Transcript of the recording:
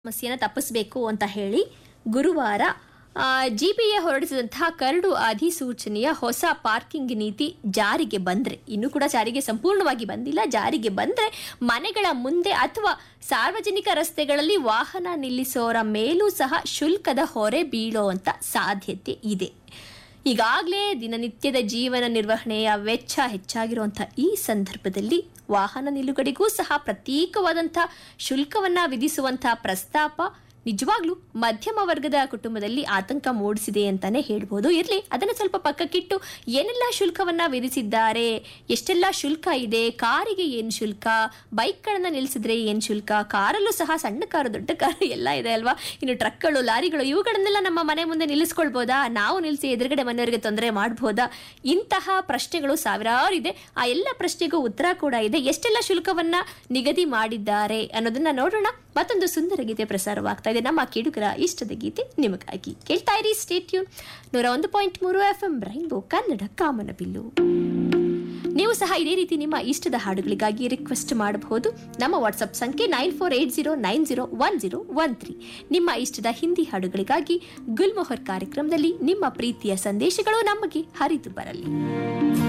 ಸಮಸ್ಯೆಯನ್ನು ತಪ್ಪಿಸಬೇಕು ಅಂತ ಹೇಳಿ ಗುರುವಾರ ಜಿಪಿಎ ಹೊರಡಿಸಿದಂತಹ ಕರಡು ಅಧಿಸೂಚನೆಯ ಹೊಸ ಪಾರ್ಕಿಂಗ್ ನೀತಿ ಜಾರಿಗೆ ಬಂದ್ರೆ ಇನ್ನೂ ಕೂಡ ಜಾರಿಗೆ ಸಂಪೂರ್ಣವಾಗಿ ಬಂದಿಲ್ಲ ಜಾರಿಗೆ ಬಂದ್ರೆ ಮನೆಗಳ ಮುಂದೆ ಅಥವಾ ಸಾರ್ವಜನಿಕ ರಸ್ತೆಗಳಲ್ಲಿ ವಾಹನ ನಿಲ್ಲಿಸೋರ ಮೇಲೂ ಸಹ ಶುಲ್ಕದ ಹೊರೆ ಬೀಳೋಂತ ಸಾಧ್ಯತೆ ಇದೆ ಈಗಾಗಲೇ ದಿನನಿತ್ಯದ ಜೀವನ ನಿರ್ವಹಣೆಯ ವೆಚ್ಚ ಹೆಚ್ಚಾಗಿರುವಂಥ ಈ ಸಂದರ್ಭದಲ್ಲಿ ವಾಹನ ನಿಲುಗಡೆಗೂ ಸಹ ಪ್ರತ್ಯೇಕವಾದಂಥ ಶುಲ್ಕವನ್ನ ವಿಧಿಸುವಂಥ ಪ್ರಸ್ತಾಪ ನಿಜವಾಗ್ಲೂ ಮಧ್ಯಮ ವರ್ಗದ ಕುಟುಂಬದಲ್ಲಿ ಆತಂಕ ಮೂಡಿಸಿದೆ ಅಂತಾನೆ ಹೇಳ್ಬೋದು ಇರಲಿ ಅದನ್ನು ಸ್ವಲ್ಪ ಪಕ್ಕಕ್ಕಿಟ್ಟು ಏನೆಲ್ಲ ಶುಲ್ಕವನ್ನ ವಿಧಿಸಿದ್ದಾರೆ ಎಷ್ಟೆಲ್ಲ ಶುಲ್ಕ ಇದೆ ಕಾರಿಗೆ ಏನು ಶುಲ್ಕ ಬೈಕ್ಗಳನ್ನ ನಿಲ್ಲಿಸಿದ್ರೆ ಏನು ಶುಲ್ಕ ಕಾರಲ್ಲೂ ಸಹ ಸಣ್ಣ ಕಾರು ದೊಡ್ಡ ಕಾರು ಎಲ್ಲ ಇದೆ ಅಲ್ವಾ ಇನ್ನು ಟ್ರಕ್ಗಳು ಲಾರಿಗಳು ಇವುಗಳನ್ನೆಲ್ಲ ನಮ್ಮ ಮನೆ ಮುಂದೆ ನಿಲ್ಲಿಸ್ಕೊಳ್ಬೋದಾ ನಾವು ನಿಲ್ಲಿಸಿ ಎದುರುಗಡೆ ಮನೆಯವರಿಗೆ ತೊಂದರೆ ಮಾಡ್ಬೋದಾ ಇಂತಹ ಪ್ರಶ್ನೆಗಳು ಸಾವಿರಾರು ಇದೆ ಆ ಎಲ್ಲ ಪ್ರಶ್ನೆಗೂ ಉತ್ತರ ಕೂಡ ಇದೆ ಎಷ್ಟೆಲ್ಲ ಶುಲ್ಕವನ್ನ ನಿಗದಿ ಮಾಡಿದ್ದಾರೆ ಅನ್ನೋದನ್ನ ನೋಡೋಣ ಮತ್ತೊಂದು ಸುಂದರ ಗೀತೆ ಪ್ರಸಾರವಾಗ್ತಾ ಇದೆ ನಮ್ಮ ಕಿಡುಗರ ಇಷ್ಟದ ಗೀತೆ ನಿಮಗಾಗಿ ಕೇಳ್ತಾ ಇರಿ ಸ್ಟೇಟ್ಯೂನ್ ನೂರ ಒಂದು ಪಾಯಿಂಟ್ ಮೂರು ಎಫ್ ಎಂ ರೈನ್ಬೋ ಕನ್ನಡ ಕಾಮನಬಿಲ್ಲು ನೀವು ಸಹ ಇದೇ ರೀತಿ ನಿಮ್ಮ ಇಷ್ಟದ ಹಾಡುಗಳಿಗಾಗಿ ರಿಕ್ವೆಸ್ಟ್ ಮಾಡಬಹುದು ನಮ್ಮ ವಾಟ್ಸಪ್ ಸಂಖ್ಯೆ nine four eight zero nine zero one zero one three ನಿಮ್ಮ ಇಷ್ಟದ ಹಿಂದಿ ಹಾಡುಗಳಿಗಾಗಿ ಗುಲ್ಮೊಹರ್ ಕಾರ್ಯಕ್ರಮದಲ್ಲಿ ನಿಮ್ಮ ಪ್ರೀತಿಯ ಸಂದೇಶಗಳು ನಮಗೆ ಹರಿದು ಬರಲಿ